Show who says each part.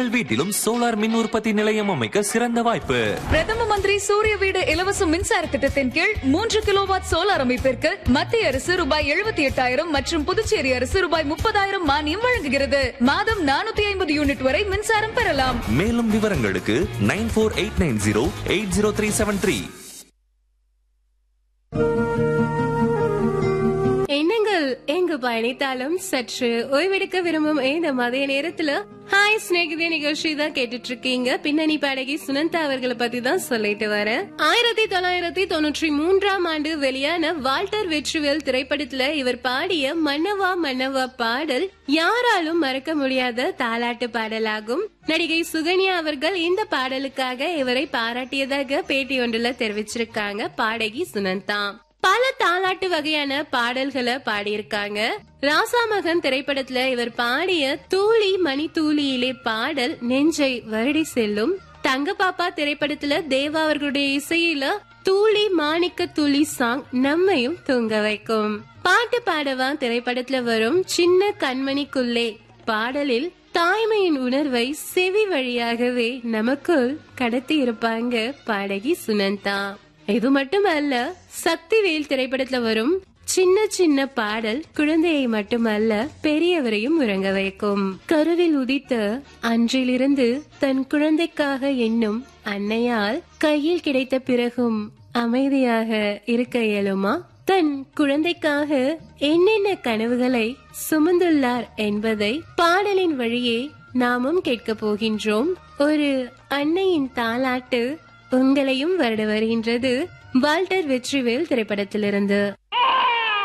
Speaker 1: உங்கள் வீட்டிலும் சோலார் மின் உற்பத்தி நிலையம் அமைக்க சிறந்த வாய்ப்பு
Speaker 2: பிரதம மந்திரி சூரிய வீடு இலவச மின்சார திட்டத்தின் கீழ் மூன்று கிலோவாட் சோலார் அமைப்பிற்கு மத்திய அரசு ரூபாய் எழுபத்தி எட்டாயிரம் மற்றும் புதுச்சேரி அரசு ரூபாய் முப்பதாயிரம் மானியம் வழங்குகிறது மாதம் நானூத்தி ஐம்பது யூனிட் வரை மின்சாரம் பெறலாம்
Speaker 1: மேலும் விவரங்களுக்கு nine four eight nine zero eight zero three seven three
Speaker 3: எண்ணங்கள் எங்கு பயணித்தாலும் சற்று ஓய்வெடுக்க விரும்பும் இந்த மதிய நேரத்துல ஹாய் ஸ்நேகிதே நிகழ்ச்சி தான் கேட்டுட்டு இருக்கீங்க பின்னணி பாடகி சுனந்தா அவர்களை பத்தி தான் சொல்லிட்டு வரேன் ஆயிரத்தி தொள்ளாயிரத்தி தொண்ணூற்றி மூன்றாம் ஆண்டு வெளியான வால்டர் வெற்றிவேல் திரைப்படத்துல இவர் பாடிய மன்னவா மன்னவா பாடல் யாராலும் மறக்க முடியாத தாலாட்டு பாடலாகும் நடிகை சுகன்யா அவர்கள் இந்த பாடலுக்காக இவரை பாராட்டியதாக பேட்டி ஒன்றுல தெரிவிச்சிருக்காங்க பாடகி சுனந்தா பல தாலாட்டு வகையான பாடல்களை பாடியிருக்காங்க ராசா மகன் திரைப்படத்துல இவர் பாடிய தூளி மணி தூளியிலே பாடல் நெஞ்சை வருடி செல்லும் தங்க பாப்பா திரைப்படத்துல தேவா அவர்களுடைய இசையில தூளி மாணிக்க துளி சாங் நம்மையும் தூங்க வைக்கும் பாட்டு பாடவா திரைப்படத்துல வரும் சின்ன கண்மணிக்குள்ளே பாடலில் தாய்மையின் உணர்வை செவி வழியாகவே நமக்குள் கடத்தி இருப்பாங்க பாடகி சுனந்தா இது மட்டுமல்ல சக்திவேல் திரைப்படத்துல வரும் சின்ன சின்ன பாடல் குழந்தையை மட்டுமல்ல பெரியவரையும் உறங்க வைக்கும் கருவில் உதித்த அன்றிலிருந்து தன் குழந்தைக்காக எண்ணும் அன்னையால் கையில் கிடைத்த பிறகும் அமைதியாக இருக்க இயலுமா தன் குழந்தைக்காக என்னென்ன கனவுகளை சுமந்துள்ளார் என்பதை பாடலின் வழியே நாமும் கேட்க போகின்றோம் ஒரு அன்னையின் தாலாட்டு உங்களையும் வருட வருகின்றது வால்டர் வெற்றிவேல் திரைப்படத்திலிருந்து